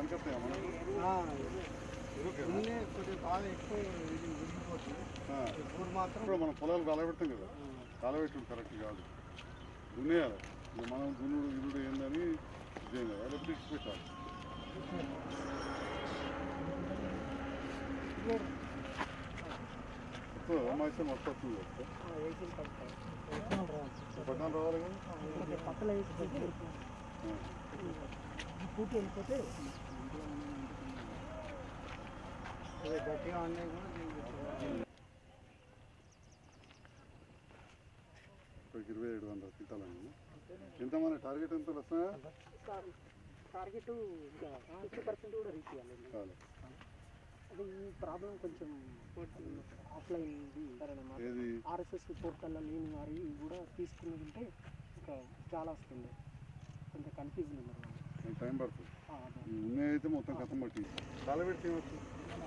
పనికొస్తాయా మనకు ఎరువుకేనా? నూనె కొద్దిగా బాగా ఎక్కువ ఇది ఉడికిపోతుంది ఆ. ఇప్పుడు మాత్రం ఇప్పుడు మనం పొలాలు కాలబెడతాం కదా కాలబెట్టుడు కరెక్ట్ కాదు దున్నేయాలి ఇక మనం దున్నుడు ఇరుడు ఏందని ఇదేం కదా లేకపోతే ఇచ్చి పెట్టాలి వస్తుందా మాసం మొత్తం వస్తుంది కదా పట్టణాలు రావాలి కదా పక్కన వేసి ఆ. పూర్తి వెళ్ళిపోతే అదే గట్టిగా ఉన్నాయి కూడా దీనికి ఇప్పటికి ఇరవై ఏడు వందల క్వింటాలని ఎంత మన టార్గెట్ ఎంత వస్తాయా టార్గెట్ ఇంకా ఫిఫ్టీ పర్సెంట్ కూడా రీచ్ చేయాలి చాలు అది ఈ ప్రాబ్లం కొంచెం ఆఫ్లైన్ ఏది ఆర్ఎస్ఎస్ పోర్టల్లో లేని వారి కూడా తీసుకుని ఉంటే ఇంకా చాలా వస్తుంది కొంచెం కన్ఫ్యూజన్ ఉన్నారు వాళ్ళు. కొంచెం టైం పడుతుంది ఆ, అదే. ఈ ఉన్నాయి అయితే మొత్తం కథం పట్టి కాలబెట్టి ఏమొచ్చు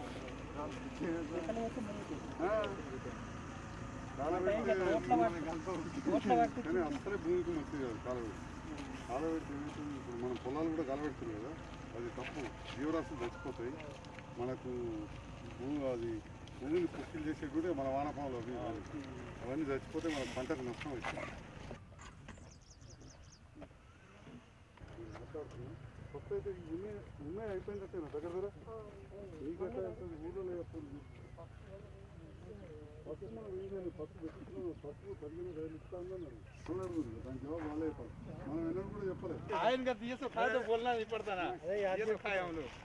ఎక్కడ అయితే మనకి ఆ. కాలబెట్టి కానీ అసలే భూమికి మంచిది కాదు కాలబెట్టి కాలబెట్టి ఏమవుతుంది ఇప్పుడు మనం పొలాలు కూడా కాలబెడుతుంది కదా అది తప్పు జీవరాశులు చచ్చిపోతాయి మనకు భూ అది భూమిని పుష్టిలు చేసేది కూడా మన వానపాములు అవి ఇవి. అవన్నీ చచ్చిపోతే మన పంటకు నష్టం అవుతుంది కొత్త అయితే ఈ ఉన్నాయి ఉన్నాయి అయిపోయిందంటే దగ్గర దగ్గర మీకు ఎట్లా అవుతుంది ఊళ్ళో చెప్తుంది ఫస్ట్ మనం వీళ్ళని ఫస్ట్ పెట్టుకున్నాం ఫస్ట్ తగ్గిన రైలు ఇస్తామన్నారు చూడరు దాని జవాబు వాళ్ళే చెప్పాలి మనం ఎన్నడూ కూడా చెప్పలేదు आयन का ये सब खाए तो बोलना नहीं पड़ता ना ये तो खाए हम लोग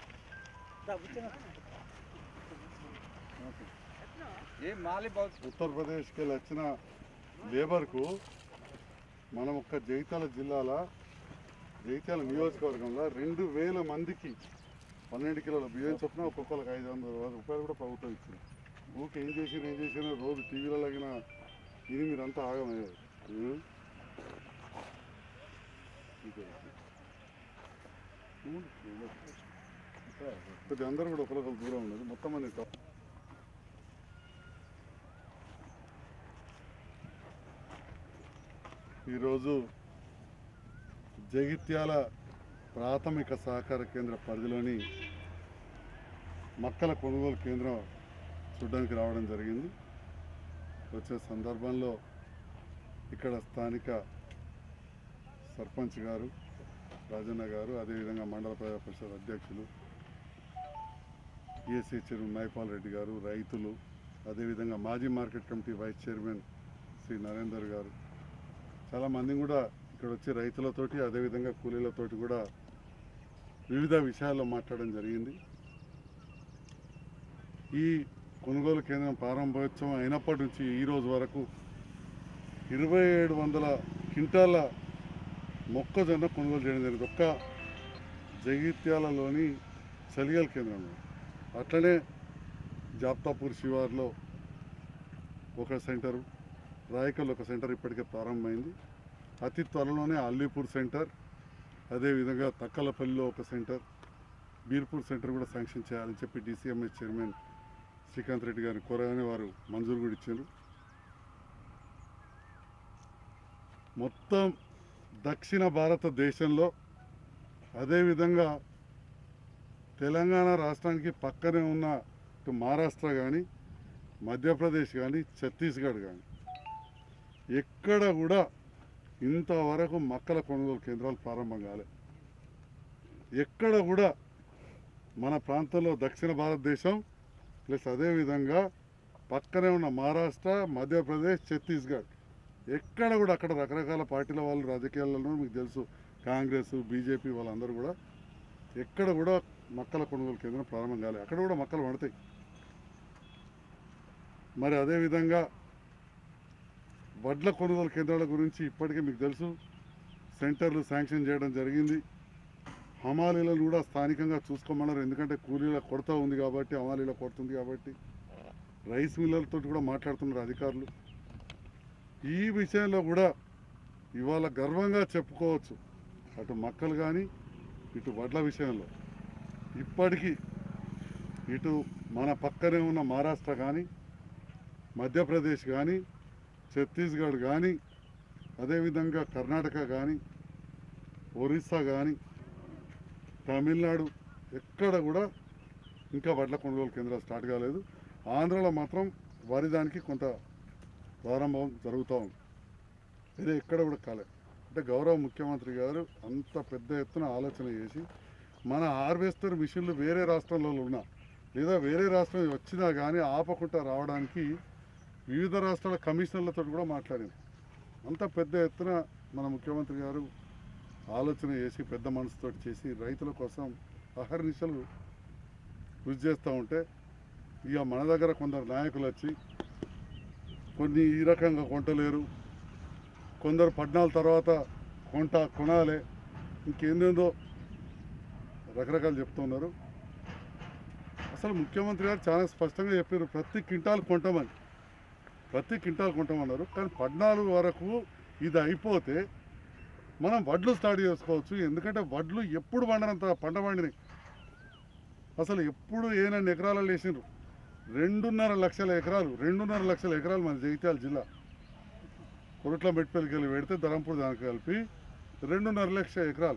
ये माल ही बहुत ఉత్తరప్రదేశ్కి వెళ్ళి వచ్చిన లేబర్కు మనం ఒక్క జైతాల జిల్లాల జైతాల నియోజకవర్గంలో రెండు వేల మందికి పన్నెండు కిలోల బియ్యం చొప్పున ఒక్కొక్కరికి ఐదు వందల రూపాయలు కూడా ప్రభుత్వం ఇచ్చింది ఊరికి ఏం చేసినా ఏం చేసినా రోజు టీవీలో లాగిన ఇది మీరంతా ఆగమయ్యారు ఉం? ఇదే. ఉం? కొద్దిగా అందరూ కూడా ఒకరికొకరు దూరం ఉన్నది మొత్తం మంది తప్ప ఈరోజు జగిత్యాల ప్రాథమిక సహకార కేంద్ర పరిధిలోని మక్కల కొనుగోలు కేంద్రం చూడడానికి రావడం జరిగింది వచ్చే సందర్భంలో ఇక్కడ స్థానిక సర్పంచ్ గారు రాజన్న గారు అదేవిధంగా మండల ప్రజా పరిషత్ అధ్యక్షులు ఈఎస్సీ చెరువు నాయపాల్ రెడ్డి గారు రైతులు అదేవిధంగా మాజీ market committee vice chairman Shri Narender గారు చాలా మంది కూడా ఇక్కడ వచ్చి రైతులతోటి అదేవిధంగా కూలీలతోటి కూడా వివిధ విషయాల్లో మాట్లాడడం జరిగింది ఈ కొనుగోలు కేంద్రం ప్రారంభోత్సవం అయినప్పటి నుంచి ఈ రోజు వరకు ఇరవై ఏడు వందల క్వింటాల మొక్కజొన్న కొనుగోలు చేయడం జరిగింది ఒక్క జగిత్యాలలోని చలిగల్ కేంద్రంలో అట్లనే జాప్తాపూర్ శివార్లో ఒక సెంటరు రాయకల్ ఒక సెంటర్ ఇప్పటికే ప్రారంభమైంది అతి త్వరలోనే అల్లీపూర్ సెంటర్ అదేవిధంగా తక్కలపల్లిలో ఒక సెంటర్ బీర్పూర్ సెంటర్ కూడా శాంక్షన్ చేయాలని చెప్పి డీసీఎంఎస్ చైర్మన్ శ్రీకాంత్ రెడ్డి గారిని కోరగానే వారు మంజూరు కూడా ఇచ్చారు మొత్తం దక్షిణ భారతదేశంలో అదేవిధంగా తెలంగాణ రాష్ట్రానికి పక్కనే ఉన్న ఇటు మహారాష్ట్ర కానీ మధ్యప్రదేశ్ కానీ ఛత్తీస్గఢ్ కానీ ఎక్కడ కూడా ఇంతవరకు మక్కల కొనుగోలు కేంద్రాలు ప్రారంభం కాలే ఎక్కడ కూడా మన ప్రాంతంలో దక్షిణ భారతదేశం ప్లస్ అదేవిధంగా పక్కనే ఉన్న మహారాష్ట్ర మధ్యప్రదేశ్ ఛత్తీస్గఢ్ ఎక్కడ కూడా అక్కడ రకరకాల పార్టీల వాళ్ళు రాజకీయాలలో మీకు తెలుసు కాంగ్రెస్ బీజేపీ వాళ్ళందరూ కూడా ఎక్కడ కూడా మక్కల కొనుగోలు కేంద్రం ప్రారంభం కాలే అక్కడ కూడా మక్కలు పడతాయి మరి అదేవిధంగా వడ్ల కొనుగోలు కేంద్రాల గురించి ఇప్పటికే మీకు తెలుసు సెంటర్లు శాంక్షన్ చేయడం జరిగింది హమాలీలను కూడా స్థానికంగా చూసుకోమన్నారు ఎందుకంటే కూలీల కొరత ఉంది కాబట్టి హమాలీల కొరత ఉంది కాబట్టి రైస్ మిల్లర్లతో కూడా మాట్లాడుతున్నారు అధికారులు ఈ విషయంలో కూడా ఇవాళ గర్వంగా చెప్పుకోవచ్చు అటు మక్కలు కానీ ఇటు వడ్ల విషయంలో ఇప్పటికీ ఇటు మన పక్కనే ఉన్న మహారాష్ట్ర కానీ మధ్యప్రదేశ్ కానీ ఛత్తీస్గఢ్ కానీ అదేవిధంగా కర్ణాటక కానీ ఒరిస్సా కానీ తమిళనాడు ఎక్కడ కూడా ఇంకా వడ్ల కొనుగోలు కేంద్రాలు స్టార్ట్ కాలేదు ఆంధ్రలో మాత్రం వరి దానికి కొంత ప్రారంభం జరుగుతూ ఉంది వేరే ఎక్కడ కూడా కాలేదు అంటే గౌరవ ముఖ్యమంత్రి గారు అంత పెద్ద ఎత్తున ఆలోచన చేసి మన హార్వెస్టర్ మిషన్లు వేరే రాష్ట్రంలో ఉన్నా లేదా వేరే రాష్ట్రం వచ్చినా కానీ ఆపకుండా రావడానికి వివిధ రాష్ట్రాల కమిషనర్లతో కూడా మాట్లాడింది అంత పెద్ద ఎత్తున మన ముఖ్యమంత్రి గారు ఆలోచన చేసి పెద్ద మనసుతో చేసి రైతుల కోసం అహర్నిశలు కృషి చేస్తూ ఉంటే ఇక మన దగ్గర కొందరు నాయకులు వచ్చి కొన్ని ఈ రకంగా కొంటలేరు కొందరు పద్నాలుగు తర్వాత కొంట కొనాలి ఇంకేందేందో రకరకాలు చెప్తున్నారు అసలు ముఖ్యమంత్రి గారు చాలా స్పష్టంగా చెప్పారు ప్రతి క్వింటాల్ కొంటామని ప్రతి క్వింటాల్ కొంటామన్నారు కానీ పద్నాలుగు వరకు ఇది అయిపోతే మనం వడ్లు స్టార్ట్ చేసుకోవచ్చు ఎందుకంటే వడ్లు ఎప్పుడు పండనంత పంట పండినాయి అసలు ఎప్పుడు ఏనన్ని ఎకరాలలో వేసిండ్రు రెండున్నర లక్షల ఎకరాలు రెండున్నర లక్షల ఎకరాలు మన జగిత్యాల జిల్లా కొరట్ల మెట్పల్లికి వెళ్ళి పెడితే ధరంపూర్ దానికి కలిపి రెండున్నర లక్షల ఎకరాలు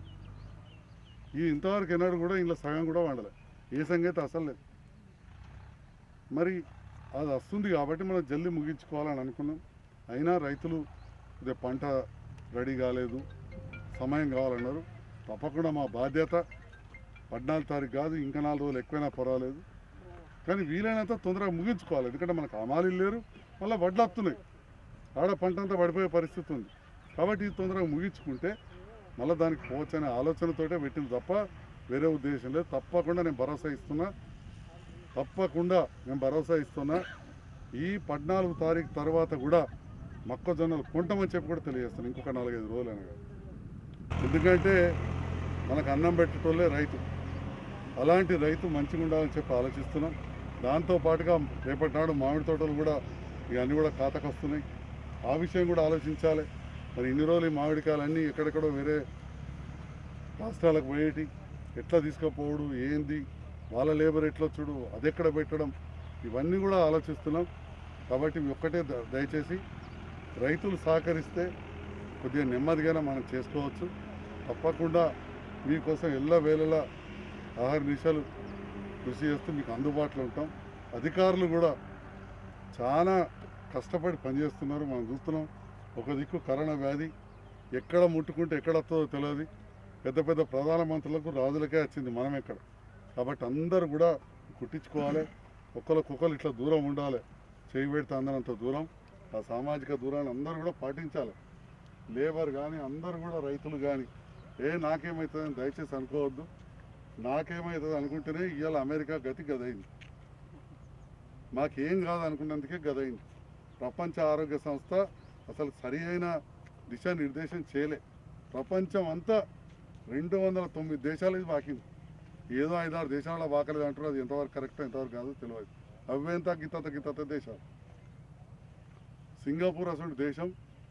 ఈ ఇంతవరకు ఎన్నడూ కూడా ఇంట్లో సగం కూడా వండలే ఏ సంగతి అసలు లేదు మరి అది వస్తుంది కాబట్టి మనం జల్దీ ముగించుకోవాలని అనుకున్నాం అయినా రైతులు ఇదే పంట రెడీ కాలేదు సమయం కావాలన్నారు తప్పకుండా మా బాధ్యత పద్నాలుగు తారీఖు కాదు ఇంకా నాలుగు రోజులు ఎక్కువైనా పర్వాలేదు కానీ వీలైనంత తొందరగా ముగించుకోవాలి ఎందుకంటే మనకు అమాలీలు లేరు మళ్ళీ వడ్లు వస్తున్నాయి ఆడ పంట అంతా పడిపోయే పరిస్థితి ఉంది కాబట్టి ఇది తొందరగా ముగించుకుంటే మళ్ళీ దానికి పోవచ్చు అనే ఆలోచనతోటే పెట్టింది తప్ప వేరే ఉద్దేశం లేదు తప్పకుండా నేను భరోసా ఇస్తున్నా తప్పకుండా నేను భరోసా ఇస్తున్నా ఈ పద్నాలుగు తారీఖు తర్వాత కూడా మొక్కజొన్నలు కొంటామని చెప్పి కూడా తెలియజేస్తాను ఇంకొక నాలుగైదు రోజులు అనగా ఎందుకంటే మనకు అన్నం పెట్టేటోళ్ళే రైతు అలాంటి రైతు మంచిగా ఉండాలని చెప్పి ఆలోచిస్తున్నాం దాంతో పాటుగా రేపటి నాడు మామిడి తోటలు కూడా ఇవన్నీ కూడా ఖాతాకు వస్తున్నాయి ఆ విషయం కూడా ఆలోచించాలి మరి ఇన్ని రోజులు ఈ మామిడికాయలన్నీ ఎక్కడెక్కడో వేరే రాష్ట్రాలకు పోయేటి ఎట్లా తీసుకుపోవడు ఏంది వాళ్ళ లేబర్ ఎట్లా వచ్చుడు అది ఎక్కడ పెట్టడం ఇవన్నీ కూడా ఆలోచిస్తున్నాం కాబట్టి మీ ఒక్కటే ద- దయచేసి రైతులు సహకరిస్తే కొద్దిగా నెమ్మదిగానే మనం చేసుకోవచ్చు తప్పకుండా మీకోసం ఎల్ల వేళలా ఆహార నిమిషాలు కృషి చేస్తూ మీకు అందుబాటులో ఉంటాం అధికారులు కూడా చాలా కష్టపడి పనిచేస్తున్నారు మనం చూస్తున్నాం ఒక దిక్కు కరోనా వ్యాధి ఎక్కడ ముట్టుకుంటే ఎక్కడ వస్తుందో తెలియదు పెద్ద పెద్ద ప్రధానమంత్రులకు రాజులకే వచ్చింది మనం ఎక్కడ కాబట్టి అందరూ కూడా కుట్టించుకోవాలి ఒకరికొకరు ఇట్లా దూరం ఉండాలి చేయి పెడితే అందరంత దూరం ఆ సామాజిక దూరాన్ని అందరూ కూడా పాటించాలి లేబర్ కానీ అందరూ కూడా రైతులు కానీ ఏ నాకేమవుతుందని దయచేసి అనుకోవద్దు నాకేమవుతుంది అనుకుంటేనే ఇవాళ అమెరికా గతి గదైంది మాకేం కాదు అనుకున్నందుకే గదైంది ప్రపంచ ఆరోగ్య సంస్థ అసలు సరి అయిన దిశానిర్దేశం చేయలే ప్రపంచం అంతా రెండు వందల తొమ్మిది దేశాలకి వాకింది ఏదో ఐదారు దేశాల వాకలేదు అంటారు అది ఎంతవరకు కరెక్ట్ ఎంతవరకు కాదు తెలియదు అవేంత గిత్త గిత్త దేశాలు సింగపూర్ అసలు దేశం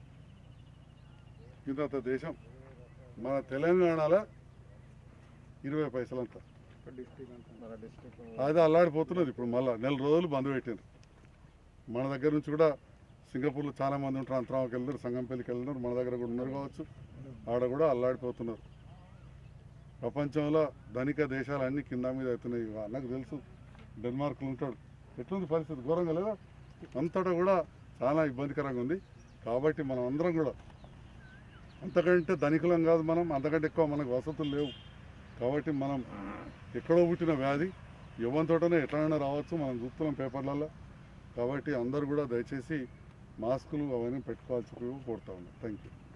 ఇంత దేశం మన తెలంగాణలో ఇరవై పైసలంతా మన డిస్ట్రిక్ట్ అది అల్లాడిపోతున్నది ఇప్పుడు మళ్ళీ నెల రోజులు బంద్ పెట్టారు మన దగ్గర నుంచి కూడా సింగపూర్లో చాలా మంది ఉంటారు అంతరామకి వెళ్తారు సంగంపల్లికి వెళ్తున్నారు మన దగ్గర కూడా ఉన్నారు కావచ్చు ఆడ కూడా అల్లాడిపోతున్నారు ప్రపంచంలో ధనిక దేశాలు అన్ని కింద మీద అవుతున్నాయి ఇక నాకు తెలుసు డెన్మార్క్లో ఉంటాడు ఎట్లుంది పరిస్థితి ఘోరంగా లేదా అంతటా కూడా చాలా ఇబ్బందికరంగా ఉంది కాబట్టి మనం అందరం కూడా అంతకంటే ధనికులం కాదు మనం అంతకంటే ఎక్కువ మనకు వసతులు లేవు కాబట్టి మనం ఎక్కడో పుట్టిన వ్యాధి ఎవరితోటనే ఎట్లైనా రావచ్చు మనం చూస్తున్నాం పేపర్లలో కాబట్టి అందరూ కూడా దయచేసి మాస్కులు అవన్నీ పెట్టుకోవాల్సి కోరుతా ఉన్నాం థ్యాంక్ యూ